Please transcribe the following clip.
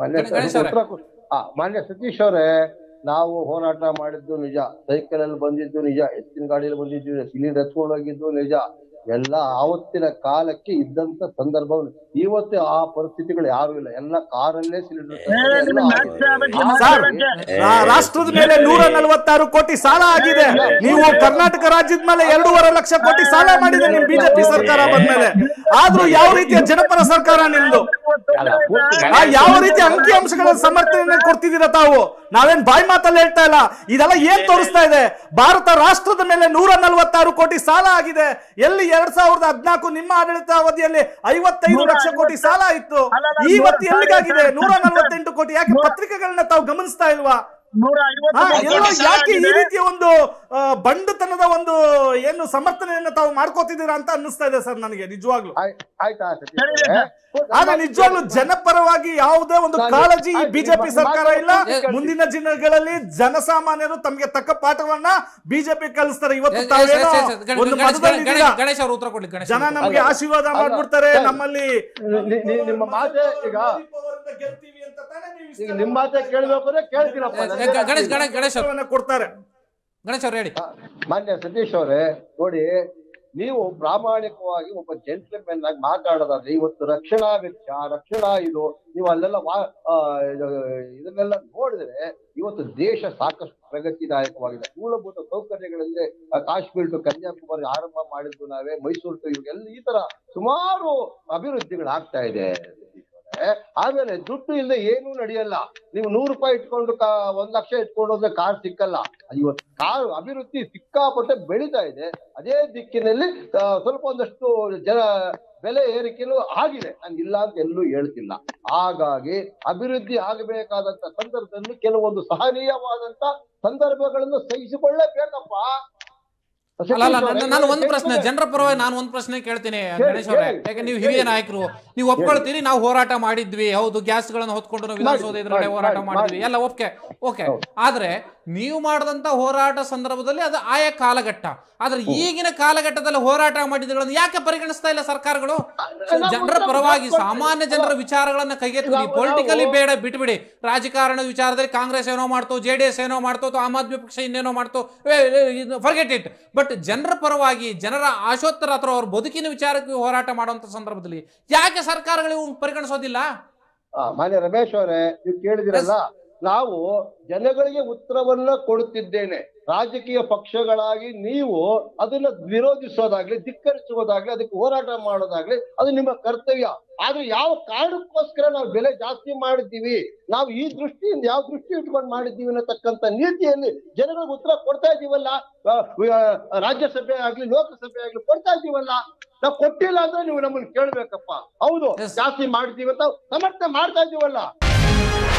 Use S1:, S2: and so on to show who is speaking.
S1: ಮಾನ್ಯ
S2: ಗಣ- ಗಣೇಶ್ ಅವರೇ.
S1: ಉತ್ತರ ಕೊ- ಆ, ಮಾನ್ಯ ಸತೀಶ್ ಅವರೇ ನಾವು ಹೋರಾಟ ಮಾಡಿದ್ದು ನಿಜ ಸೈಕಲ್ ಅಲ್ಲಿ ಬಂದಿದ್ದು ನಿಜ ಎತ್ತಿನ ಗಾಡಿಯಲ್ಲಿ ಬಂದಿದ್ದು ಸಿಲಿಂಡರ್ ಎತ್ಕೊಂಡು ಹೋಗಿದ್ದು ನಿಜ ಎಲ್ಲ ಆವತ್ತಿನ ಕಾಲಕ್ಕೆ ಇದ್ದಂತ ಸಂದರ್ಭ ಇವತ್ತು ಆ ಪರಿಸ್ಥಿತಿಗಳು ಯಾರು ಇಲ್ಲ ಎಲ್ಲ ಕಾರಲ್ಲೇ ಸಿಲಿಂಡರ್
S3: ಸರ್ ರಾ- ರಾಷ್ಟ್ರದ ಮೇಲೆ ನೂರ ನಲವತ್ತಾರು ಕೋಟಿ ಸಾಲ ಆಗಿದೆ ನೀವು ಕರ್ನಾಟಕ ರಾಜ್ಯದ ಮೇಲೆ ಎರಡೂವರೆ ಲಕ್ಷ ಕೋಟಿ ಸಾಲ ಮಾಡಿದೆ ನಿಮ್ ಬಿಜೆಪಿ ಸರ್ಕಾರ ಬಂದ್ಮೇಲೆ ಆದ್ರೂ ಯಾವ ರೀತಿಯ ಜನಪರ ಸರ್ಕಾರ ನಿಮ್ದು ಆ, ಯಾವ ರೀತಿ ಅಂಕಿ ಅಂಶಗಳ ಸಮರ್ಥನೆ ಕೊಡ್ತಿದ್ದೀರಾ ತಾವು ನಾವೇನ್ ಬಾಯಿ ಮಾತಲ್ಲಿ ಹೇಳ್ತಾ ಇಲ್ಲ ಇದೆಲ್ಲ ಏನ್ ತೋರಿಸ್ತಾ ಇದೆ ಭಾರತ ರಾಷ್ಟ್ರದ ಮೇಲೆ ನೂರ ನಲವತ್ತಾರು ಕೋಟಿ ಸಾಲ ಆಗಿದೆ ಎಲ್ಲಿ ಎರಡ್ ಸಾವಿರದ ಹದ್ನಾಲ್ಕು ನಿಮ್ಮ ಆಡಳಿತಾವಧಿಯಲ್ಲಿ ಐವತ್ತೈದು ಲಕ್ಷ ಕೋಟಿ ಸಾಲ ಇತ್ತು ಇವತ್ತು ಎಲ್ಲಿಗಾಗಿದೆ ನೂರ ನಲವತ್ತೆಂಟು ಕೋಟಿ ಯಾಕೆ ಪತ್ರಿಕೆಗಳನ್ನ ತಾವು ಗಮನಿಸ್ತಾ ಇಲ್ವಾ
S4: ನೂರ
S3: ಹಾ,
S4: ಐವತ್ತು
S3: ಎಲ್ಲೋ
S4: ಕೋಟಿ ಸಾಲ
S3: ಯಾಕೆ ಈ
S4: ಆಗಿದೆ.
S3: ರೀತಿಯ ಒಂದು ಆ, ಬಂಡತನದ ಒಂದು ಏನು ಸಮರ್ಥನೆಯನ್ನ ತಾವು ಮಾಡ್ಕೋತಿದ್ದೀರಾ ಅಂತ ಅನ್ನಿಸ್ತಾ ಇದೆ ಸರ್ ನನಗೆ ನಿಜವಾಗ್ಲು
S1: ಆಯ್ತಾ ಸತೀಶ್
S4: ಸರಿ,
S1: ಅವರೇ?
S3: ಆದ್ರೆ ನಿಜವಾಗ್ಲು ಜನಪರವಾಗಿ ಯಾವುದೇ ಒಂದು
S1: ನಾನು-
S3: ಕಾಳಜಿ
S1: ಆಯ್ತು,
S3: ಬಿಜೆಪಿ
S1: ನಿಮ್ಮ
S3: ಸರ್ಕಾರ ಇಲ್ಲ
S1: ಮಾತನ್ನ
S3: ಮುಂದಿನ ದಿನಗಳಲ್ಲಿ ಜನಸಾಮಾನ್ಯರು ತಮಗೆ ತಕ್ಕ ಪಾಠವನ್ನ ಬಿಜೆಪಿ ಕಲಿಸ್ತಾರೆ ಇವತ್ತು
S2: ಎಸ್- ಎಸ್-
S3: ತಾವೇನೋ
S2: ಎಸ್- ಎಸ್- ಗಣೇಶ್-
S3: ಒಂದು
S2: ಗಣೇಶ್-
S3: ಮತದಲ್ಲಿ
S2: ಗಣೇಶ್-
S3: ಇದ್ದೀರಾ.
S2: ಗಣೇಶ್ ಅವರು ಉತ್ತರ ಕೊಡ್ಲಿ ಗಣೇಶ್
S3: ಜನ
S2: ಅವರು.
S3: ನಮ್ಗೆ
S1: ಅಲ್ಲ,
S3: ಆಶೀರ್ವಾದ
S1: ಅಲ್ಲ,
S3: ಮಾಡ್ಬಿಡ್ತಾರೆ
S1: ಸರ್,
S3: ನಮ್ಮಲ್ಲಿ
S1: ನಿ- ನಿ- ನಿಮ್ಮ ಮಾತೆ ಈಗ
S3: ಗೆಲ್ತೀವಿ ಅಂತ ತಾನೇ ನೀವು
S1: ಈಗ ನಿಮ್ಮ ಮಾತೆ ಕೇಳ್ಬೇಕು ಅಂದ್ರೆ ಕೇಳ್ತೀರಪ್ಪ
S2: ಎ- ಎ- ಗ- ಗಣೇಶ್ ಗಣೇಶ್ ಗಣೇಶ್ ಅವರು
S3: ಇಷ್ಟವನ್ನ ಕೊಡ್ತಾರೆ
S2: ಗಣೇಶ್ ಅವ್ರು ಹೇಳಿ
S1: ಆ, ಮಾನ್ಯ ಸತೀಶ್ ಅವರೇ ನೋಡಿ ನೀವು ಪ್ರಾಮಾಣಿಕವಾಗಿ ಒಬ್ಬ ಜೆಂಟ್ಲ್ಮೆನ್ ಆಗಿ ಮಾತಾಡೋದಾದ್ರೆ ಇವತ್ತು ರಕ್ಷಣಾ ವೆಚ್ಚ ರಕ್ಷಣಾ ಇದು ನೀವು ಅಲ್ಲೆಲ್ಲ ವಾ- ಆ, ಇದು- ಇದನ್ನೆಲ್ಲ ನೋಡಿದ್ರೆ ಇವತ್ತು ದೇಶ ಸಾಕಷ್ಟು ಪ್ರಗತಿದಾಯಕವಾಗಿದೆ ಮೂಲಭೂತ ಸೌಕರ್ಯಗಳಲ್ಲಿ ಆ, ಕಾಶ್ಮೀರ ಟು ಕನ್ಯಾಕುಮಾರಿ ಆರಂಭ ಮಾಡಿದ್ದು ನಾವೇ ಮೈಸೂರು ಟು ಇವೆಲ್ಲ ಈ ತರ ಸುಮಾರು ಅಭಿವೃದ್ಧಿಗಳಾಗ್ತಾ ಇದೆ ಸತೀಶ್ ಅವರೇ. ಆಮೇಲೆ ದುಡ್ಡು ಇಲ್ಲದೆ ಏನೂ ನಡೆಯಲ್ಲ ನೀವು ನೂರು ರೂಪಾಯಿ ಇಟ್ಕೊಂಡು ಕಾ ಒಂದ್ ಲಕ್ಷ ಇಟ್ಕೊಂಡು ಹೋದ್ರೆ ಕಾರ್ ಸಿಕ್ಕಲ್ಲ ಇವತ್ತು ಕಾರ್ ಅಭಿವೃದ್ಧಿ ಸಿಕ್ಕಾಪಟ್ಟೆ ಬೆಳೀತಾ ಇದೆ ಅದೇ ದಿಕ್ಕಿನಲ್ಲಿ ಆ, ಸ್ವಲ್ಪ ಒಂದಷ್ಟು ಜನ ಬೆಲೆ ಏರಿಕೆನೂ ಆಗಿದೆ ನಾನು ಇಲ್ಲ ಅಂತ ಎಲ್ಲೂ ಹೇಳ್ತಿಲ್ಲ ಹಾಗಾಗಿ ಅಭಿವೃದ್ಧಿ ಆಗಬೇಕಾದಂತ ಸಂದರ್ಭದಲ್ಲಿ ಕೆಲವೊಂದು ಸಹನೀಯವಾದಂತ ಸಂದರ್ಭಗಳನ್ನು ಸಹಿಸಿಕೊಳ್ಳೇಬೇಕಪ್ಪ
S2: ಅಲ್ಲ ಅಲ್ಲ ನನ್ನ- ನಾನು ಒಂದ್ ಪ್ರಶ್ನೆ ಜನರ ಪರವಾಗಿ ನಾನು ಒಂದ್ ಪ್ರಶ್ನೆ ಕೇಳ್ತೀನಿ ಗಣೇಶ್ ಅವರೇ
S1: ಹೇಳಿ.
S2: ಯಾಕೆ ನೀವು ಹಿರಿಯ ನಾಯಕರು ನೀವು ಒಪ್ಕೊಳ್ತೀರಿ ನಾವು ಹೋರಾಟ ಮಾಡಿದ್ವಿ ಹೌದು ಗ್ಯಾಸ್ ಗಳನ್ನ ಹೊತ್ಕೊಂಡು ನಾವು ವಿಧಾನಸೌಧ ಎದುರುಗಡೆ
S1: ಮಾಡಿ,
S2: ಹೋರಾಟ
S1: ಮಾಡಿ,
S2: ಮಾಡಿದ್ವಿ
S1: ಮಾಡಿ.
S2: ಎಲ್ಲ ಓಕೆ ಓಕೆ
S1: ಹೌದು.
S2: ಆದ್ರೆ ನೀವು ಮಾಡಿದಂತ ಹೋರಾಟ ಸಂದರ್ಭದಲ್ಲಿ ಅದು ಆಯಾ ಕಾಲಘಟ್ಟ ಆದ್ರೆ ಈಗಿನ ಕಾಲಘಟ್ಟದಲ್ಲಿ ಹೋರಾಟ ಮಾಡಿದ್ಗಳನ್ನು ಯಾಕೆ ಪರಿಗಣಿಸ್ತಾ ಇಲ್ಲ ಸರ್ಕಾರಗಳು
S1: ನಾವು
S2: ಜನರ
S1: ನಾವು
S2: ಪರವಾಗಿ
S1: ನಾವು
S2: ಸಾಮಾನ್ಯ ಜನರ ವಿಚಾರಗಳನ್ನ ಕೈಗೆತ್ತಿಡಿ
S1: ನಾವು-
S2: ಪೊಲಿಟಿಕಲಿ
S1: ನಾವು-
S2: ಬೇಡ ಬಿಟ್ಬಿಡಿ ರಾಜಕಾರಣದ ವಿಚಾರದಲ್ಲಿ ಕಾಂಗ್ರೆಸ್ ಏನೋ ಮಾಡ್ತು ಜೆ ಡಿ ಎಸ್ ಏನೋ ಮಾಡ್ತು ಅಥವಾ ಆಮ್ ಆದ್ಮಿ ಪಕ್ಷ ಇನ್ನೇನೋ ಮಾಡ್ತು ಫರ್ಗೆಟ್ ಇಟ್ ಬಟ್ ಜನರ ಪರವಾಗಿ ಜನರ ಆಶೋತ್ತರ ಅಥವಾ ಅವ್ರ ಬದುಕಿನ ವಿಚಾರಕ್ಕೆ ಹೋರಾಟ ಮಾಡುವಂತ ಸಂದರ್ಭದಲ್ಲಿ ಯಾಕೆ ಸರ್ಕಾರಗಳು ಇವ್ನ ಪರಿಗಣಿಸೋದಿಲ್ಲ
S1: ಆ, ಮಾನ್ಯ ರಮೇಶ್ ಅವರೇ ನೀವು ಕೇಳಿದಿರಲ್ಲ ನಾವು ಜನಗಳಿಗೆ ಉತ್ತರವನ್ನ ಕೊಡುತ್ತಿದ್ದೇನೆ ರಾಜಕೀಯ ಪಕ್ಷಗಳಾಗಿ ನೀವು ಅದನ್ನ ವಿರೋಧಿಸೋದಾಗ್ಲಿ ಧಿಕ್ಕರಿಸುವುದಾಗ್ಲಿ ಅದಕ್ಕೆ ಹೋರಾಟ ಮಾಡೋದಾಗ್ಲಿ ಅದು ನಿಮ್ಮ ಕರ್ತವ್ಯ ಆದ್ರೆ ಯಾವ ಕಾರಣಕ್ಕೋಸ್ಕರ ನಾವು ಬೆಲೆ ಜಾಸ್ತಿ ಮಾಡಿದ್ದೀವಿ ನಾವು ಈ ದೃಷ್ಟಿಯಿಂದ ಯಾವ ದೃಷ್ಟಿ ಇಟ್ಕೊಂಡು ಮಾಡಿದ್ದೀವಿ ಅನ್ನತಕ್ಕಂಥ ನೀತಿಯಲ್ಲಿ ಜನಗಳಿಗೆ ಉತ್ತರ ಕೊಡ್ತಾ ಇದೀವಲ್ಲ ಆ, ಆ, ರಾಜ್ಯಸಭೆ ಆಗ್ಲಿ ಲೋಕಸಭೆ ಆಗ್ಲಿ ಕೊಡ್ತಾ ಇದೀವಲ್ಲ ನಾವು ಕೊಟ್ಟಿಲ್ಲ ಅಂದ್ರೆ ನೀವು ನಮ್ಮನ್ನ ಕೇಳ್ಬೇಕಪ್ಪ ಹೌದು
S2: Yes.
S1: ಜಾಸ್ತಿ ಮಾಡ್ತೀವಿ ಅಂತ ಸಮರ್ಥನೆ ಮಾಡ್ತಾ ಇದೀವಲ್ಲ